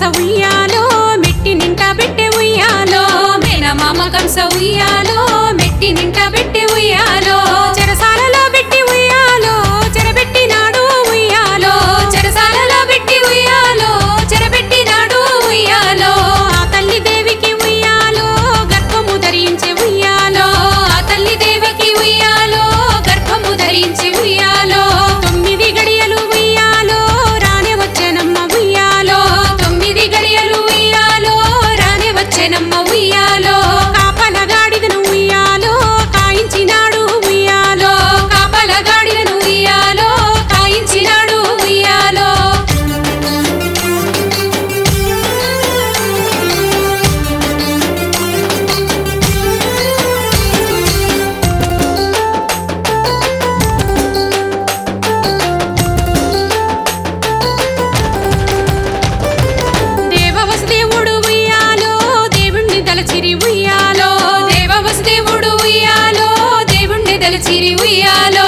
ఉయ్యాలో మెట్టి నింటా పెట్టే ఉయ్యాలో మేనమామ కంస ఉయ్యాలో మెట్టి నింట పెట్టి ఉయ్యాలో చెరసాలలో పెట్టి ఉయ్యాలో చెరబెట్టినాడు ఉయ్యాలో చెరసాలలో పెట్టి ఉయ్యాలో చెరబెట్టినాడు ఉయ్యాలో ఆ తల్లి దేవికి ఉయ్యాలో గర్భము ధరించే ఉయ్యాలో ఆ తల్లి దేవికి ఉయ్యాలో గర్భము ధరించి ఉయ్యాలో తొమ్మిది గడియలు ఉయ్యాలో రానే వచ్చేనమ్మ ఉయ్యాలో తొమ్మిది గడియలు ఉయ్యాలో రాని వచ్చెనమ్మ ఉయ్యాలో కాపల గాడిదను ఉయ్యాలో కాయించినాడు ఉయ్యాలో కాపల గాడిలను ఉయ్యాలో కాయించినాడు ఉయ్యాలో దేవవసుదేవుడు ఉయ్యాలో దేవుణ్ణి తలచిరి ఉయ్యాలో దేవవసుదేవుడు ఉయ్యాలో దేవుణ్ణి దలచిరి ఉయ్యాలో